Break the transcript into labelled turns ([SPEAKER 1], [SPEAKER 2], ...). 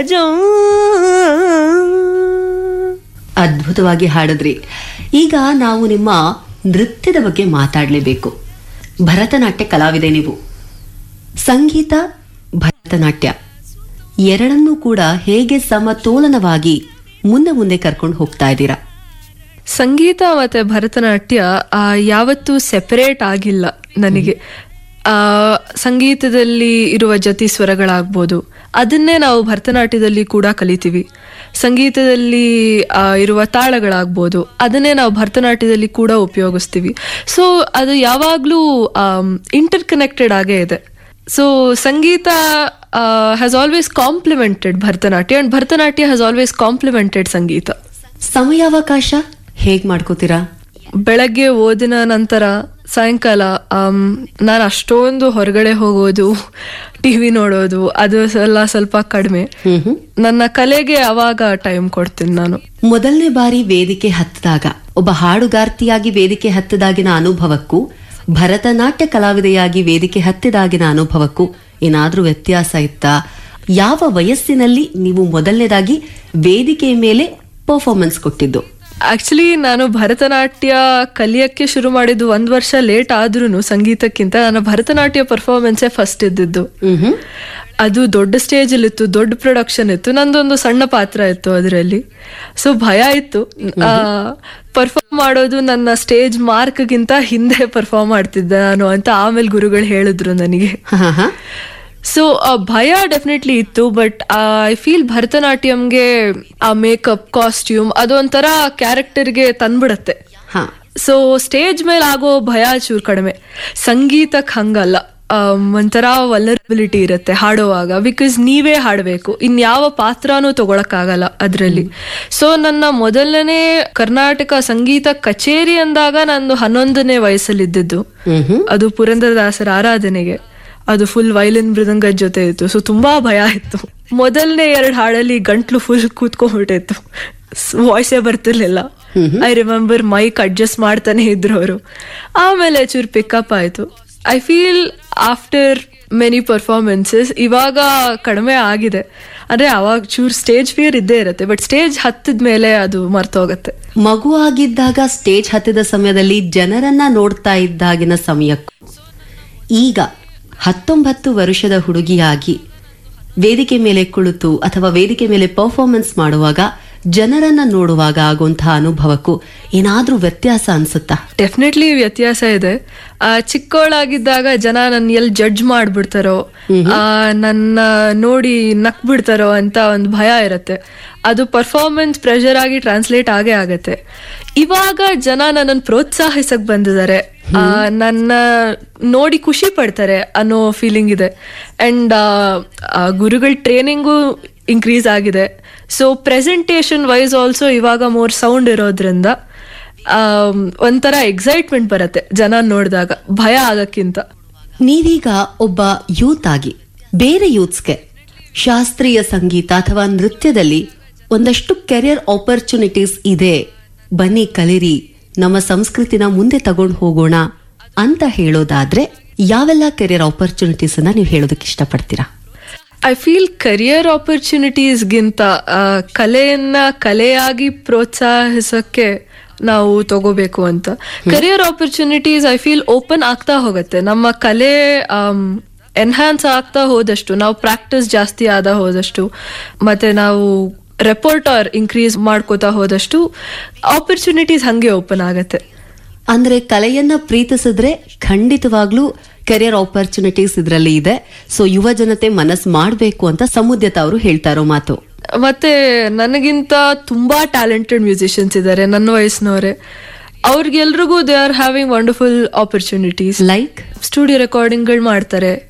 [SPEAKER 1] ಜೋ ಅದ್ಭುತವಾಗಿ ಹಾಡಿದ್ರಿ ಈಗ ನಾವು ನಿಮ್ಮ ನೃತ್ಯದ ಬಗ್ಗೆ ಮಾತಾಡಲೇಬೇಕು ಭರತನಾಟ್ಯ ಕಲಾವಿದೆ ನೀವು ಸಂಗೀತ ಭರತನಾಟ್ಯ ಎರಡನ್ನೂ ಕೂಡ ಹೇಗೆ ಸಮತೋಲನವಾಗಿ ಮುಂದೆ ಮುಂದೆ ಕರ್ಕೊಂಡು ಹೋಗ್ತಾ ಇದ್ದೀರಾ
[SPEAKER 2] ಸಂಗೀತ ಮತ್ತೆ ಭರತನಾಟ್ಯ ಆ, ಯಾವತ್ತೂ ಸೆಪರೇಟ್ ಆಗಿಲ್ಲ ನನಗೆ ಆ, ಸಂಗೀತದಲ್ಲಿ ಇರುವ ಜತಿ ಸ್ವರಗಳಾಗ್ಬೋದು ಅದನ್ನೇ ನಾವು ಭರತನಾಟ್ಯದಲ್ಲಿ ಕೂಡ ಕಲಿತೀವಿ ಸಂಗೀತದಲ್ಲಿ ಆ, ಇರುವ ತಾಳಗಳಾಗ್ಬೋದು ಅದನ್ನೇ ನಾವು ಭರತನಾಟ್ಯದಲ್ಲಿ ಕೂಡ ಉಪಯೋಗಿಸ್ತೀವಿ ಸೊ ಅದು ಯಾವಾಗಲೂ ಇಂಟರ್ ಕನೆಕ್ಟೆಡ್ ಆಗೇ ಇದೆ so sangeetha has always complimented Bharatanatyam and Bharatanatyam has always complimented sangeetha
[SPEAKER 1] ಸಮಯಾವಕಾಶ ಹೇಗ್ ಮಾಡ್ಕೋತೀರಾ
[SPEAKER 2] ಬೆಳಗ್ಗೆ ಓದಿನ ನಂತರ ಸಾಯಂಕಾಲ ನಾನು ಅಷ್ಟೊಂದು ಹೊರಗಡೆ ಹೋಗೋದು ಟಿವಿ ನೋಡೋದು ಅದು ಎಲ್ಲ ಸ್ವಲ್ಪ ಕಡಿಮೆ
[SPEAKER 1] ಹ್ಮ್ ಹ್ಮ್
[SPEAKER 2] ನನ್ನ ಕಲೆಗೆ ಅವಾಗ ಟೈಮ್ ಕೊಡ್ತೀನಿ ನಾನು
[SPEAKER 1] ಮೊದಲನೇ ಬಾರಿ ವೇದಿಕೆ ಹತ್ತಿದಾಗ ಒಬ್ಬ ಹಾಡುಗಾರ್ತಿಯಾಗಿ ವೇದಿಕೆ ಹತ್ತಿದಾಗಿನ ಅನುಭವಕ್ಕೂ ಭರತನಾಟ್ಯ ಕಲಾವಿದೆಯಾಗಿ ವೇದಿಕೆ ಹತ್ತಿದಾಗಿನ ಅನುಭವಕ್ಕೂ ಏನಾದ್ರೂ ವ್ಯತ್ಯಾಸ ಇತ್ತಾ ಯಾವ ವಯಸ್ಸಿನಲ್ಲಿ ನೀವು ಮೊದಲನೇದಾಗಿ ವೇದಿಕೆಯ ಮೇಲೆ ಪರ್ಫಾರ್ಮೆನ್ಸ್ ಕೊಟ್ಟಿದ್ದು
[SPEAKER 2] ಆಕ್ಚುಲಿ ನಾನು ಭರತನಾಟ್ಯ ಕಲಿಯಕ್ಕೆ ಶುರು ಮಾಡಿದ್ದು ಒಂದ್ ವರ್ಷ ಲೇಟ್ ಆದ್ರೂ ಸಂಗೀತಕ್ಕಿಂತ ನನ್ನ ಭರತನಾಟ್ಯ ಪರ್ಫಾರ್ಮೆನ್ಸೇ ಫಸ್ಟ್ ಇದ್ದಿದ್ದು
[SPEAKER 1] ಮ್ಹೂ.
[SPEAKER 2] ಅದು ದೊಡ್ಡ ಸ್ಟೇಜ್ ಅಲ್ಲಿ ಇತ್ತು ದೊಡ್ಡ ಪ್ರೊಡಕ್ಷನ್ ಇತ್ತು ನಂದೊಂದು ಸಣ್ಣ ಪಾತ್ರ ಇತ್ತು ಅದರಲ್ಲಿ ಸೊ ಭಯ ಇತ್ತು ಪರ್ಫಾರ್ಮ್ ಮಾಡೋದು ನನ್ನ ಸ್ಟೇಜ್ ಮಾರ್ಕ್ಗಿಂತ ಹಿಂದೆ ಪರ್ಫಾರ್ಮ್ ಮಾಡ್ತಿದ್ದೆ ನಾನು ಅಂತ ಆಮೇಲೆ ಗುರುಗಳು ಹೇಳಿದ್ರು ನನಗೆ
[SPEAKER 1] ಹಾ ಹಾ
[SPEAKER 2] ಸೊ ಭಯ ಡೆಫಿನೆಟ್ಲಿ ಇತ್ತು ಬಟ್ ಐ ಫೀಲ್ ಭರತನಾಟ್ಯಂಗೆ ಆ ಮೇಕಪ್ ಕಾಸ್ಟ್ಯೂಮ್ ಅದೊಂಥರ ಕ್ಯಾರೆಕ್ಟರ್ಗೆ ತಂದ್ಬಿಡತ್ತೆ
[SPEAKER 1] ಹಾ
[SPEAKER 2] ಸೊ ಸ್ಟೇಜ್ ಮೇಲೆ ಆಗೋ ಭಯ ಚೂರು ಕಡಿಮೆ ಸಂಗೀತಕ್ಕೆ ಹಂಗಲ್ಲ ಆಮ್, ಒಂಥರ ವಲರಬಿಲಿಟಿ ಇರುತ್ತೆ ಹಾಡುವಾಗ ಬಿಕಾಸ್ ನೀವೇ ಹಾಡಬೇಕು ಇನ್ಯಾವ ಪಾತ್ರನೂ ತಗೊಳಕ್ಕಾಗಲ್ಲ ಅದರಲ್ಲಿ ಸೊ ನನ್ನ ಮೊದಲನೇ ಕರ್ನಾಟಕ ಸಂಗೀತ ಕಚೇರಿ ಅಂದಾಗ ನಂದು ಹನ್ನೊಂದನೇ ವಯಸ್ಸಲ್ಲಿದ್ದಿದ್ದು
[SPEAKER 1] ಮ್ಹೂ.
[SPEAKER 2] ಅದು ಪುರಂದರದಾಸರ ಆರಾಧನೆಗೆ ಅದು ಫುಲ್ ವೈಲಿನ್ ಮೃದಂಗದ ಜೊತೆ ಇತ್ತು ಸೊ ತುಂಬಾ ಭಯ ಇತ್ತು ಮೊದಲನೇ ಎರಡು ಹಾಡಲ್ಲಿ ಗಂಟ್ಲು ಫುಲ್ ಕೂತ್ಕೊಂಡ್ಬಿಟ್ಟಿತ್ತು ವಾಯ್ಸೇ ಬರ್ತಿರ್ಲಿಲ್ಲ ಐ ರಿಮೆಂಬರ್ ಮೈಕ್ ಅಡ್ಜಸ್ಟ್ ಮಾಡ್ತಾನೆ ಇದ್ರು ಅವರು ಆಮೇಲೆ ಚೂರು ಪಿಕಪ್ ಆಯ್ತು I feel after many performances ಇವಾಗ ಕಡಿಮೆ ಆಗಿದೆ ಅಂದ್ರೆ ಅವಾಗ ಚೂರ್ ಸ್ಟೇಜ್ ಫಿಯರ್ ಇದ್ದೇ ಇರುತ್ತೆ ಬಟ್ ಸ್ಟೇಜ್ ಹತ್ತಿದ ಮೇಲೆ ಅದು ಮರ್ತೋಗತ್ತೆ
[SPEAKER 1] ಮಗುವಾಗಿದ್ದಾಗ ಸ್ಟೇಜ್ ಹತ್ತಿದ ಸಮಯದಲ್ಲಿ ಜನರನ್ನ ನೋಡ್ತಾ ಇದ್ದಾಗಿನ ಸಮಯಕ್ಕೂ ಈಗ ಹತ್ತೊಂಬತ್ತು ವರ್ಷದ ಹುಡುಗಿಯಾಗಿ ವೇದಿಕೆ ಮೇಲೆ ಕುಳಿತು ಅಥವಾ ವೇದಿಕೆ ಮೇಲೆ ಪರ್ಫಾರ್ಮೆನ್ಸ್ ಮಾಡುವಾಗ ಜನರನ್ನ ನೋಡುವಾಗ ಆಗುವಂತಹ ಅನುಭವಕ್ಕೂ ಏನಾದ್ರೂ ವ್ಯತ್ಯಾಸ ಅನ್ಸುತ್ತಾ
[SPEAKER 2] ಡೆಫಿನೆಟ್ಲಿ ವ್ಯತ್ಯಾಸ ಇದೆ ಆ, ಚಿಕ್ಕವಳಾಗಿದ್ದಾಗ ಜನ ನನ್ನ ಎಲ್ಲಿ ಜಡ್ಜ್ ಮಾಡ್ಬಿಡ್ತಾರೋ ಆ, ನನ್ನ ನೋಡಿ ನಕ್ ಬಿಡ್ತಾರೋ ಅಂತ ಒಂದು ಭಯ ಇರುತ್ತೆ ಅದು ಪರ್ಫಾರ್ಮೆನ್ಸ್ ಪ್ರೆಷರ್ ಆಗಿ ಟ್ರಾನ್ಸ್ಲೇಟ್ ಆಗೇ ಆಗತ್ತೆ ಇವಾಗ ಜನ ನನ್ನನ್ನು ಪ್ರೋತ್ಸಾಹಿಸಕ್ ಬಂದಿದ್ದಾರೆ ಆ, ನನ್ನ ನೋಡಿ ಖುಷಿ ಪಡ್ತಾರೆ ಅನ್ನೋ ಫೀಲಿಂಗ್ ಇದೆ ಅಂಡ್ ಗುರುಗಳ ಟ್ರೈನಿಂಗು ಇನ್ಕ್ರೀಸ್ ಆಗಿದೆ ಸೊ ಪ್ರೆಸೆಂಟೇಷನ್ ವೈಸ್ ಆಲ್ಸೋ ಇವಾಗ ಮೋರ್ ಸೌಂಡ್ ಇರೋದ್ರಿಂದ ಆಮ್, ಒಂಥರ ಎಕ್ಸೈಟ್ಮೆಂಟ್ ಬರುತ್ತೆ ಜನ ನೋಡಿದಾಗ ಭಯ ಆಗಕ್ಕಿಂತ
[SPEAKER 1] ನೀವೀಗ ಒಬ್ಬ ಯೂತ್ ಆಗಿ ಬೇರೆ ಯೂತ್ಸ್ಗೆ ಶಾಸ್ತ್ರೀಯ ಸಂಗೀತ ಅಥವಾ ನೃತ್ಯದಲ್ಲಿ ಒಂದಷ್ಟು ಕೆರಿಯರ್ ಆಪರ್ಚುನಿಟೀಸ್ ಇದೆ ಬನ್ನಿ ಕಲಿರಿ ನಮ್ಮ ಸಂಸ್ಕೃತಿನ ಮುಂದೆ ತಗೊಂಡು ಹೋಗೋಣ ಅಂತ ಹೇಳೋದಾದ್ರೆ ಯಾವೆಲ್ಲ ಕೆರಿಯರ್ ಆಪರ್ಚುನಿಟೀಸ್ ಅನ್ನ ನೀವು ಹೇಳೋದಕ್ಕೆ ಇಷ್ಟಪಡ್ತೀರಾ
[SPEAKER 2] ಐ ಫೀಲ್ ಕರಿಯರ್ ಆಪರ್ಚುನಿಟೀಸ್ಗಿಂತ ಕಲೆಯನ್ನ ಕಲೆಯಾಗಿ ಪ್ರೋತ್ಸಾಹಿಸಕ್ಕೆ ನಾವು ತಗೋಬೇಕು ಅಂತ career opportunities I feel open ಆಗ್ತಾ ಹೋಗುತ್ತೆ ನಮ್ಮ ಕಲೆ ಎನ್ಹಾನ್ಸ್ ಆಗ್ತಾ ಹೋದಷ್ಟು ನಾವು ಪ್ರಾಕ್ಟೀಸ್ ಜಾಸ್ತಿ ಆದ ಹೋದಷ್ಟು ಮತ್ತೆ ನಾವು ರೆಪೋರ್ಟರ್ ಇನ್ಕ್ರೀಸ್ ಮಾಡ್ಕೋತಾ ಹೋದಷ್ಟು ಆಪರ್ಚುನಿಟೀಸ್ ಹಂಗೆ ಓಪನ್ ಆಗತ್ತೆ
[SPEAKER 1] ಅಂದ್ರೆ ಕಲೆಯನ್ನ ಪ್ರೀತಿಸಿದ್ರೆ ಖಂಡಿತವಾಗ್ಲೂ ಕೆರಿಯರ್ ಆಪರ್ಚುನಿಟೀಸ್ ಇದರಲ್ಲಿ ಇದೆ ಸೊ ಯುವ ಜನತೆ ಮನಸ್ಸು ಮಾಡಬೇಕು ಅಂತ ಸಮುದ್ಯತ ಅವರು ಹೇಳ್ತಾ ಇರೋ ಮಾತು
[SPEAKER 2] ಮತ್ತೆ ನನಗಿಂತ ತುಂಬಾ ಟ್ಯಾಲೆಂಟೆಡ್ ಮ್ಯೂಸಿಷಿಯನ್ಸ್ ಇದ್ದಾರೆ ನನ್ನ ವಯಸ್ಸಿನವರೇ ಅವ್ರಿಗೆಲ್ರಿಗೂ they are having wonderful opportunities
[SPEAKER 1] like
[SPEAKER 2] studio ರೆಕಾರ್ಡಿಂಗ್ಗಳು ಮಾಡ್ತಾರೆ